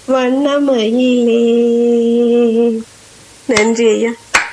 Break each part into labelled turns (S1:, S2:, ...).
S1: வண்ணமயிலே நன்றி ஐயா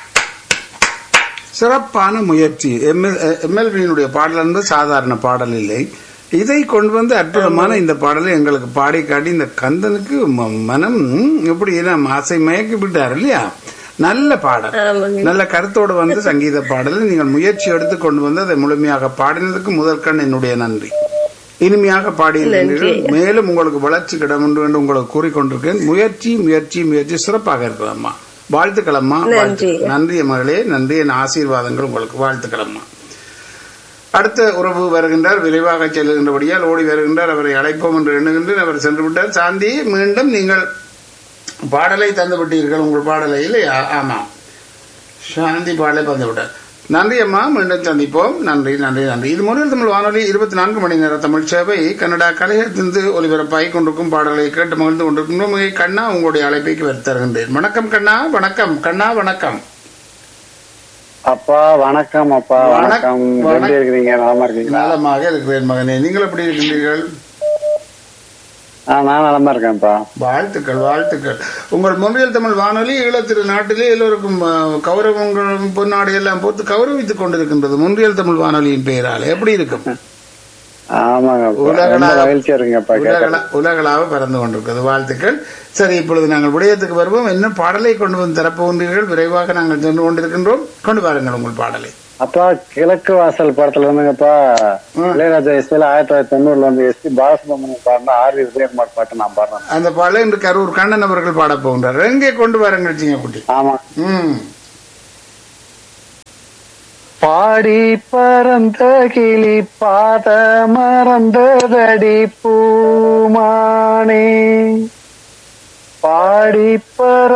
S2: சிறப்பான முயற்சி எம்எல் எம்எல்வியினுடைய பாடல் என்பது சாதாரண பாடல் இல்லை இதை கொண்டு வந்து அற்புதமான இந்த பாடலை எங்களுக்கு பாடி காட்டி இந்த கந்தனுக்கு ம- மனம் எப்படி நம்ம ஆசை மயக்கி விட்டார் இல்லையா நல்ல பாடல்
S1: ஆமாங்க
S2: நல்ல கருத்தோடு வந்து சங்கீத பாடலை நீங்கள் முயற்சி எடுத்து கொண்டு வந்து அதை முழுமையாக பாடினதுக்கு முதற்கண் என்னுடைய நன்றி இனிமையாக பாடியிருக்கிறீர்கள் மேலும் உங்களுக்கு வளர்ச்சி கிடம் உண்டு என்று உங்களுக்கு கூறிக்கொண்டிருக்கேன் முயற்சி முயற்சி முயற்சி சிறப்பாக இருக்கலாமா வாழ்த்துக்களம்மா வாழ்த்து- நன்றி மகளே நன்றி என் ஆசீர்வாதங்கள் உங்களுக்கு வாழ்த்துக்களம்மா அடுத்த உறவு வருகின்றார் விரைவாக செல்லுகின்றபடியால் ஓடி வருகின்றார் அவரை அழைப்போம் என்று எண்ணுகின்றேன் அவர் சென்று விட்டார் சாந்தி மீண்டும் நீங்கள் பாடலை தந்து விட்டீர்கள் உங்கள் பாடலை இல்லையா ஆமாம் சாந்தி பாடலை தந்து விட்டார் நன்றி அம்மா மீண்டும் சந்திப்போம் நன்றி நன்றி நன்றி இது முறையில் தமிழ் வானொலி இருபத்தி நான்கு மணி நேர தமிழ் சேவை கன்னடா கலையத்திலிருந்து ஒலிபரப்பாகி கொண்டிருக்கும் பாடலை கேட்டு மகிழ்ந்து கொண்டிருக்கின்றோம் மிக கண்ணா உங்களுடைய அழைப்பைக்கு வர தருகின்றேன் வணக்கம் கண்ணா வணக்கம் கண்ணா வணக்கம்
S3: அப்பா வணக்கம் அப்பா
S2: வணக்கம்,
S3: வணக்கம்
S2: வணக்கம்.
S3: எப்படி இருக்கிறீங்க நலமா இருக்கீங்களா
S2: நலமாக இருக்கிறேன் மகனே நீங்கள் எப்படி இருக்கின்றீர்கள்
S3: ஆ, நான் நலமா இருக்கேன்ப்பா
S2: வாழ்த்துக்கள் வாழ்த்துக்கள் உங்கள் முன்றியல் தமிழ் வானொலி ஈழத்திரு நாட்டிலே எல்லோருக்கும் அஹ், கௌரவங்களும் பொன்னாடி எல்லாம் போட்டு கௌரவித்துக் கொண்டிருக்கின்றது முன்றியல் தமிழ் வானொலியின் பெயரால் எப்படி இருக்கும்
S3: ஆமாங்க அப்பா. ரொம்ப
S2: உலகளாக
S3: மகிழ்ச்சியா இருக்குங்கப்பா கேட்க
S2: உலகள- உலகளாக பறந்து கொண்டிருக்கிறது வாழ்த்துக்கள் சரி இப்பொழுது நாங்கள் விடயத்துக்கு வருவோம் என்ன பாடலை கொண்டு வந்து தரப்போகின்றீர்கள் விரைவாக நாங்கள் சென்று கொண்டிருக்கின்றோம் கொண்டு வாருங்கள் உங்கள் பாடலை
S3: அப்பா கிழக்கு வாசல் படத்துல இருந்துங்கப்பா இளையராஜா எஸ்பில ஆயிரத்தி தொள்ளாயிரத்தி தொண்ணூறுல வந்து எஸ்பி பாலசுப்ரமணியம் பாடின ஆர் வி விஜயகுமார் பாட்டு நான் பாடுறேன்
S2: அந்த பாடலை இன்று கரூர் கண்ணன் அவர்கள் பாடப் போகின்றார் எங்கே கொண்டு வாருங்கள் சிங்கக்குட்டி
S3: ஆமா
S2: ம்
S3: பாடி பறந்த கிளி பாத மறந்ததடி பூமானே பாடி பற